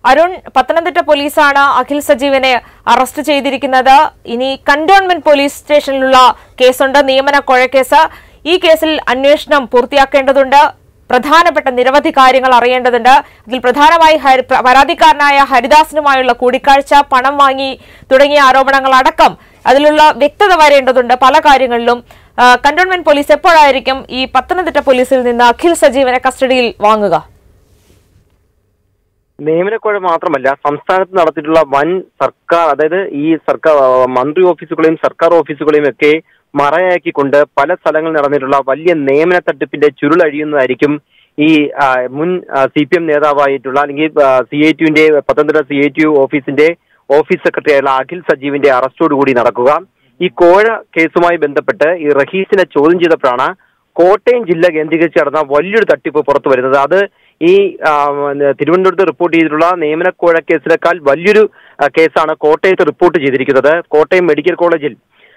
അരുൺ പത്തനംതിട്ട പോലീസാണ് അഖിൽ സജീവനെ അറസ്റ്റ് ചെയ്തിരിക്കുന്നത് ഇനി കന്റോൺമെന്റ് പോലീസ് സ്റ്റേഷനിലുള്ള കേസുണ്ട് നിയമന കൊഴക്കേസ് ഈ കേസിൽ അന്വേഷണം പൂർത്തിയാക്കേണ്ടതുണ്ട് പ്രധാനപ്പെട്ട നിരവധി കാര്യങ്ങൾ അറിയേണ്ടതുണ്ട് അതിൽ പ്രധാനമായി ഹരി- പ്ര- പരാതിക്കാരനായ ഹരിദാസിനുമായുള്ള കൂടിക്കാഴ്ച പണം വാങ്ങി തുടങ്ങിയ ആരോപണങ്ങൾ അടക്കം അതിലുള്ള വ്യക്തത വരേണ്ടതുണ്ട് പല കാര്യങ്ങളിലും ആ, കന്റോൺമെന്റ് പോലീസ് എപ്പോഴായിരിക്കും ഈ പത്തനംതിട്ട പോലീസിൽ നിന്ന് അഖിൽ സജീവനെ കസ്റ്റഡിയിൽ വാങ്ങുക നിയമനക്കുഴ മാത്രമല്ല സംസ്ഥാനത്ത് നടത്തിയിട്ടുള്ള വൻ സർക്കാർ അതായത് ഈ സർക്കാർ മന്ത്രി ഓഫീസുകളെയും സർക്കാർ ഓഫീസുകളെയും ഒക്കെ മറയാക്കിക്കൊണ്ട് പല സ്ഥലങ്ങളിൽ നടന്നിട്ടുള്ള വലിയ നിയമന തട്ടിപ്പിന്റെ ചുരുളഴിയുന്നതായിരിക്കും ഈ ആ, മുൻ സി പി എം നേതാവായിട്ടുള്ള അല്ലെങ്കിൽ സി ഐ ടുവിന്റെ പത്തനംതിട്ട സി ഐ ടു ഓഫീസിന്റെ ഓഫീസ് സെക്രട്ടറി ആയിട്ടുള്ള അഖിൽ സജീവിന്റെ അറസ്റ്റോടുകൂടി നടക്കുക ഈ കോഴ കേസുമായി ബന്ധപ്പെട്ട് ഈ റഹീസിനെ ചോദ്യം ചെയ്തപ്പോഴാണ് കോട്ടയം ജില്ല കേന്ദ്രീകരിച്ച് നടന്ന വലിയൊരു തട്ടിപ്പ് പുറത്തു വരുന്നത് അത് ഈ ആ, തിരുവനന്തപുരത്ത് റിപ്പോർട്ട് ചെയ്തിട്ടുള്ള നിയമനക്കോഴ കേസിനേക്കാൾ വലിയൊരു ആ, കേസാണ് കോട്ടയത്ത് റിപ്പോർട്ട് ചെയ്തിരിക്കുന്നത് കോട്ടയം മെഡിക്കൽ കോളേജിൽ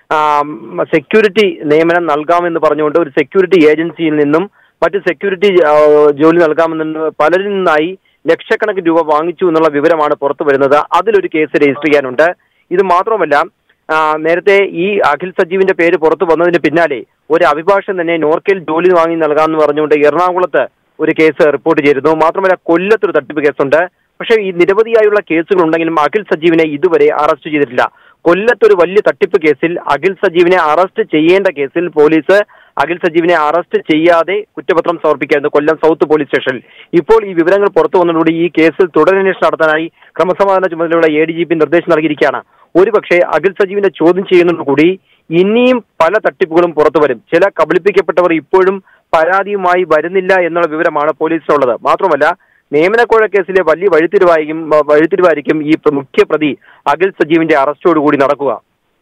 സെക്യൂരിറ്റി നിയമനം നൽകാമെന്ന് പറഞ്ഞുകൊണ്ട് ഒരു സെക്യൂരിറ്റി ഏജൻസിയിൽ നിന്നും മറ്റ് സെക്യൂരിറ്റി ആ, ജോലി നൽകാമെന്ന് പലരിൽ നിന്നായി ലക്ഷക്കണക്കിന് രൂപ വാങ്ങിച്ചു എന്നുള്ള വിവരമാണ് പുറത്തു വരുന്നത് അതിലൊരു കേസ് രജിസ്റ്റർ ചെയ്യാനുണ്ട് ഇത് മാത്രമല്ല ആ, നേരത്തെ ഈ അഖിൽ സജീവിന്റെ പേര് പുറത്തു വന്നതിന് പിന്നാലെ ഒരു അഭിഭാഷകൻ തന്നെ നോർക്കയിൽ ജോലി വാങ്ങി നൽകാമെന്ന് പറഞ്ഞുകൊണ്ട് എറണാകുളത്ത് ഒരു കേസ് റിപ്പോർട്ട് ചെയ്തിരുന്നു മാത്രമല്ല കൊല്ലത്തൊരു തട്ടിപ്പ് കേസുണ്ട് പക്ഷേ ഈ നിരവധിയായുള്ള കേസുകൾ ഉണ്ടെങ്കിലും അഖിൽ സജീവിനെ ഇതുവരെ അറസ്റ്റ് ചെയ്തിട്ടില്ല കൊല്ലത്തൊരു വലിയ തട്ടിപ്പ് കേസിൽ അഖിൽ സജീവിനെ അറസ്റ്റ് ചെയ്യേണ്ട കേസിൽ പോലീസ് അഖിൽ സജീവിനെ അറസ്റ്റ് ചെയ്യാതെ കുറ്റപത്രം സമർപ്പിക്കായിരുന്നു കൊല്ലം സൗത്ത് പോലീസ് സ്റ്റേഷനിൽ ഇപ്പോൾ ഈ വിവരങ്ങൾ പുറത്തു വന്നതോടുകൂടി ഈ കേസിൽ തുടരന്വേഷണം നടത്താനായി ക്രമസമാധാന ചുമതലയുള്ള എ ഡി ജി പി നിർദ്ദേശം നൽകിയിരിക്കുകയാണ് ഒരുപക്ഷെ അഖിൽ സജീവിനെ ചോദ്യം ചെയ്യുന്നതോടുകൂടി ഇനിയും പല തട്ടിപ്പുകളും പുറത്തു വരും ചില കബളിപ്പിക്കപ്പെട്ടവർ ഇപ്പോഴും പരാതിയുമായി വരുന്നില്ല എന്നുള്ള വിവരമാണ് പോലീസിനുള്ളത് മാത്രമല്ല നിയമനക്കോഴ കേസിലെ വലിയ വഴിത്തിരിവായിരിക്കും വഴിത്തിരിവായിരിക്കും ഈ പ്ര- മുഖ്യ പ്രതി അഖിൽ സജീവിന്റെ അറസ്റ്റോടുകൂടി നടക്കുക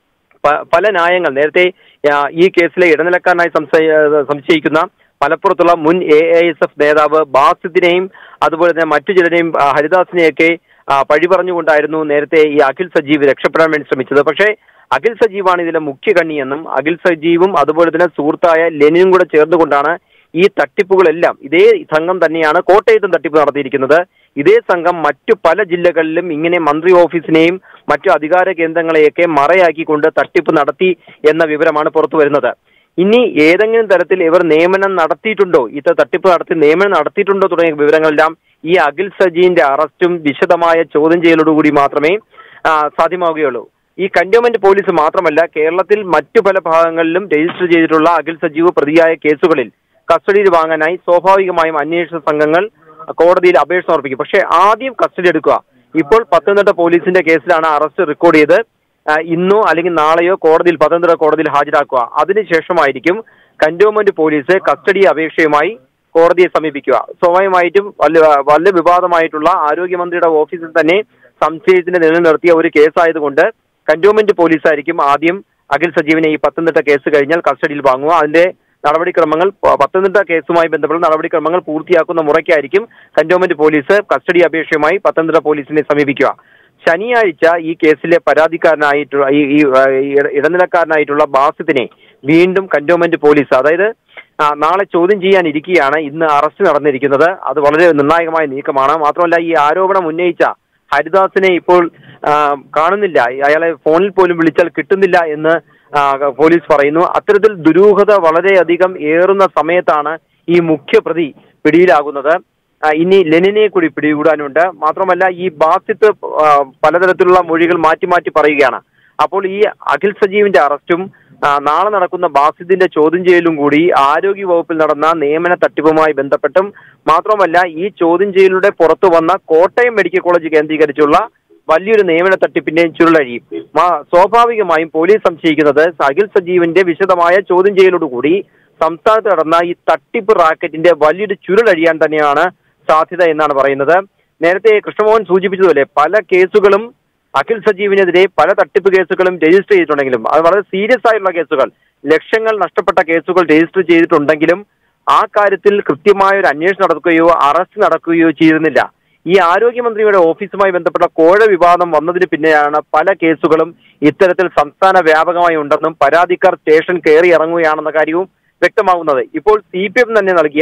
പ- പല ന്യായങ്ങൾ നേരത്തെ ആ, ഈ കേസിലെ ഇടനിലക്കാരനായി സംശയ- സംശയിക്കുന്ന മലപ്പുറത്തുള്ള മുൻ എ ഐ എസ് എഫ് നേതാവ് ബാസിദിനെയും അതുപോലെ തന്നെ മറ്റു ചിലരെയും ആ, ഹരിദാസിനെയൊക്കെ ആ, പഴി പറഞ്ഞുകൊണ്ടായിരുന്നു നേരത്തെ ഈ അഖിൽ സജീവ് രക്ഷപ്പെടാൻ വേണ്ടി ശ്രമിച്ചത് പക്ഷേ അഖിൽ സജീവാണ് ഇതിലെ മുഖ്യ കണ്ണിയെന്നും അഖിൽ സജീവും അതുപോലെ തന്നെ സുഹൃത്തായ ലെനിനും കൂടെ ചേർന്നുകൊണ്ടാണ് ഈ തട്ടിപ്പുകളെല്ലാം ഇതേ സംഘം തന്നെയാണ് കോട്ടയത്തും തട്ടിപ്പ് നടത്തിയിരിക്കുന്നത് ഇതേ സംഘം മറ്റു പല ജില്ലകളിലും ഇങ്ങനെ മന്ത്രി ഓഫീസിനെയും മറ്റു അധികാര കേന്ദ്രങ്ങളെയൊക്കെ മറയാക്കിക്കൊണ്ട് തട്ടിപ്പ് നടത്തി എന്ന വിവരമാണ് പുറത്തു വരുന്നത് ഇനി ഏതെങ്കിലും തരത്തിൽ ഇവർ നിയമനം നടത്തിയിട്ടുണ്ടോ ഇത്ര തട്ടിപ്പ് നടത്തി നിയമനം നടത്തിയിട്ടുണ്ടോ തുടങ്ങിയ വിവരങ്ങളെല്ലാം ഈ അഖിൽ സജീന്റെ അറസ്റ്റും വിശദമായ ചോദ്യം ചെയ്യലോടുകൂടി മാത്രമേ ആ, സാധ്യമാവുകയുള്ളൂ ഈ കന്റോൺമെന്റ് പോലീസ് മാത്രമല്ല കേരളത്തിൽ മറ്റു പല ഭാഗങ്ങളിലും രജിസ്റ്റർ ചെയ്തിട്ടുള്ള അഖിൽ സജീവ് പ്രതിയായ കേസുകളിൽ കസ്റ്റഡിയിൽ വാങ്ങാനായി സ്വാഭാവികമായും അന്വേഷണ സംഘങ്ങൾ കോടതിയിൽ അപേക്ഷ സമർപ്പിക്കും പക്ഷേ ആദ്യം കസ്റ്റഡി എടുക്കുക ഇപ്പോൾ പത്തനംതിട്ട പോലീസിന്റെ കേസിലാണ് അറസ്റ്റ് റെക്കോർഡ് ചെയ്ത് ആ, ഇന്നോ അല്ലെങ്കിൽ നാളെയോ കോടതിയിൽ പത്തനംതിട്ട കോടതിയിൽ ഹാജരാക്കുക അതിനുശേഷമായിരിക്കും കന്റോൺമെന്റ് പോലീസ് കസ്റ്റഡി അപേക്ഷയുമായി കോടതിയെ സമീപിക്കുക സ്വാഭാവികമായിട്ടും വല്ല വല്ല വിവാദമായിട്ടുള്ള ആരോഗ്യമന്ത്രിയുടെ ഓഫീസിൽ തന്നെ സംശയത്തിന് നിലനിർത്തിയ ഒരു കേസായതുകൊണ്ട് കന്റോൺമെന്റ് പോലീസായിരിക്കും ആദ്യം അഖിൽ സജീവിനെ ഈ പത്തനംതിട്ട കേസ് കഴിഞ്ഞാൽ കസ്റ്റഡിയിൽ വാങ്ങുക അതിന്റെ നടപടിക്രമങ്ങൾ പ- പത്തനംതിട്ട കേസുമായി ബന്ധപ്പെട്ട നടപടിക്രമങ്ങൾ പൂർത്തിയാക്കുന്ന മുറയ്ക്കായിരിക്കും കന്റോൺമെന്റ് പോലീസ് കസ്റ്റഡി അപേക്ഷയുമായി പത്തനംതിട്ട പോലീസിനെ സമീപിക്കുക ശനിയാഴ്ച ഈ കേസിലെ പരാതിക്കാരനായിട്ടുള്ള ഈ ഈ, ആ, ഈ ഇട- ഇടനിലക്കാരനായിട്ടുള്ള ബാസിത്തിനെ വീണ്ടും കന്റോൺമെന്റ് പോലീസ് അതായത് ആ, നാളെ ചോദ്യം ചെയ്യാൻ ഇരിക്കുകയാണ് ഇന്ന് അറസ്റ്റ് നടന്നിരിക്കുന്നത് അത് വളരെ നിർണായകമായ നീക്കമാണ് മാത്രമല്ല ഈ ആരോപണം ഉന്നയിച്ച ഹരിദാസിനെ ഇപ്പോൾ ആ, കാണുന്നില്ല അയാളെ ഫോണിൽ പോലും വിളിച്ചാൽ കിട്ടുന്നില്ല എന്ന് ആ, പോലീസ് പറയുന്നു അത്തരത്തിൽ ദുരൂഹത വളരെയധികം ഏറുന്ന സമയത്താണ് ഈ മുഖ്യപ്രതി പിടിയിലാകുന്നത് ആ, ഇനി ലെനിനെ കൂടി പിടികൂടാനുണ്ട് മാത്രമല്ല ഈ ബാസിത്ത് ആ, പലതരത്തിലുള്ള മൊഴികൾ മാറ്റി മാറ്റി പറയുകയാണ് അപ്പോൾ ഈ അഖിൽ സജീവിന്റെ അറസ്റ്റും ആ, നാളെ നടക്കുന്ന ബാസിദിന്റെ ചോദ്യം ചെയ്യലും കൂടി ആരോഗ്യ വകുപ്പിൽ നടന്ന നിയമന തട്ടിപ്പുമായി ബന്ധപ്പെട്ടും മാത്രമല്ല ഈ ചോദ്യം ചെയ്യലിലൂടെ പുറത്തു വന്ന കോട്ടയം മെഡിക്കൽ കോളേജ് കേന്ദ്രീകരിച്ചുള്ള വലിയൊരു നിയമന തട്ടിപ്പിന്റെയും ചുരുളഴിയും മാ- സ്വാഭാവികമായും പോലീസ് സംശയിക്കുന്നത് അഖിൽ സജീവിന്റെ വിശദമായ ചോദ്യം ചെയ്യലോടുകൂടി സംസ്ഥാനത്ത് നടന്ന ഈ തട്ടിപ്പ് റാക്കറ്റിന്റെ വലിയൊരു ചുരുളഴിയാൻ തന്നെയാണ് സാധ്യത എന്നാണ് പറയുന്നത് നേരത്തെ കൃഷ്ണമോഹൻ സൂചിപ്പിച്ചതുപോലെ പല കേസുകളും അഖിൽ സജീവിനെതിരെ പല തട്ടിപ്പ് കേസുകളും രജിസ്റ്റർ ചെയ്തിട്ടുണ്ടെങ്കിലും അത് വളരെ സീരിയസ് ആയിട്ടുള്ള കേസുകൾ ലക്ഷങ്ങൾ നഷ്ടപ്പെട്ട കേസുകൾ രജിസ്റ്റർ ചെയ്തിട്ടുണ്ടെങ്കിലും ആ കാര്യത്തിൽ കൃത്യമായ ഒരു അന്വേഷണം നടക്കുകയോ അറസ്റ്റ് നടക്കുകയോ ചെയ്തിരുന്നില്ല ഈ ആരോഗ്യമന്ത്രിയുടെ ഓഫീസുമായി ബന്ധപ്പെട്ട കോഴ വിവാദം വന്നതിന് പിന്നെയാണ് പല കേസുകളും ഇത്തരത്തിൽ സംസ്ഥാന വ്യാപകമായി ഉണ്ടെന്നും പരാതിക്കാർ സ്റ്റേഷൻ കയറി ഇറങ്ങുകയാണെന്ന കാര്യവും വ്യക്തമാകുന്നത് ഇപ്പോൾ സി പി എം തന്നെ നൽകിയ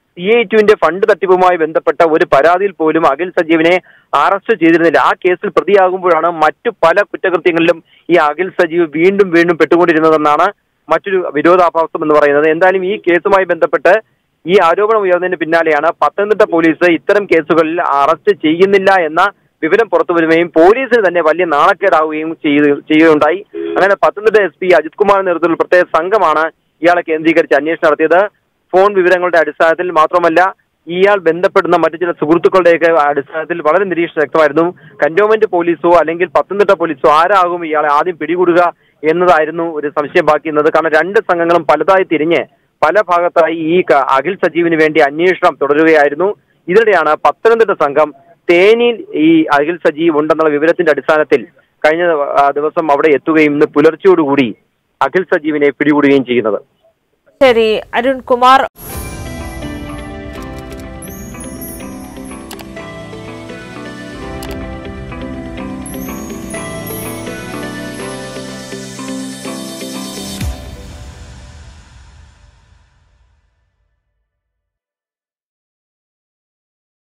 സി ഐ ടുവിന്റെ ഫണ്ട് തട്ടിപ്പുമായി ബന്ധപ്പെട്ട ഒരു പരാതിയിൽ പോലും അഖിൽ സജീവിനെ അറസ്റ്റ് ചെയ്തിരുന്നില്ല ആ കേസിൽ പ്രതിയാകുമ്പോഴാണ് മറ്റു പല കുറ്റകൃത്യങ്ങളിലും ഈ അഖിൽ സജീവ് വീണ്ടും വീണ്ടും പെട്ടുകൊണ്ടിരുന്നതെന്നാണ് മറ്റൊരു വിരോധാഭാസം എന്ന് പറയുന്നത് എന്തായാലും ഈ കേസുമായി ബന്ധപ്പെട്ട് ഈ ആരോപണം ഉയർന്നതിന് പിന്നാലെയാണ് പത്തനംതിട്ട പോലീസ് ഇത്തരം കേസുകളിൽ അറസ്റ്റ് ചെയ്യുന്നില്ല എന്ന വിവരം പുറത്തു വരുകയും പോലീസിന് തന്നെ വലിയ നാണക്കേടാവുകയും ചെയ്തു ചെയ്യുകയുണ്ടായി അങ്ങനെ പത്തനംതിട്ട എസ് പി അജിത് കുമാറിന്റെ നേതൃത്വത്തിൽ പ്രത്യേക സംഘമാണ് ഇയാളെ കേന്ദ്രീകരിച്ച് അന്വേഷണം നടത്തിയത് ഫോൺ വിവരങ്ങളുടെ അടിസ്ഥാനത്തിൽ മാത്രമല്ല ഇയാൾ ബന്ധപ്പെടുന്ന മറ്റു ചില സുഹൃത്തുക്കളുടെയൊക്കെ അടിസ്ഥാനത്തിൽ വളരെ നിരീക്ഷണം വ്യക്തമായിരുന്നു കന്റോൺമെന്റ് പോലീസോ അല്ലെങ്കിൽ പത്തനംതിട്ട പോലീസോ ആരാകും ഇയാളെ ആദ്യം പിടികൂടുക എന്നതായിരുന്നു ഒരു സംശയം ബാക്കിയുന്നത് കാരണം രണ്ട് സംഘങ്ങളും പലതായി തിരിഞ്ഞ് പല ഭാഗത്തായി ഈ ക- അഖിൽ സജീവിന് വേണ്ടി അന്വേഷണം തുടരുകയായിരുന്നു ഇതിനിടെയാണ് പത്തനംതിട്ട സംഘം തേനിയിൽ ഈ അഖിൽ സജീവ് ഉണ്ടെന്നുള്ള വിവരത്തിന്റെ അടിസ്ഥാനത്തിൽ കഴിഞ്ഞ ആ, ദിവസം അവിടെ എത്തുകയും ഇന്ന് പുലർച്ചയോടുകൂടി അഖിൽ സജീവിനെ പിടികൂടുകയും ചെയ്യുന്നത് ശരി അരുൺ കുമാർ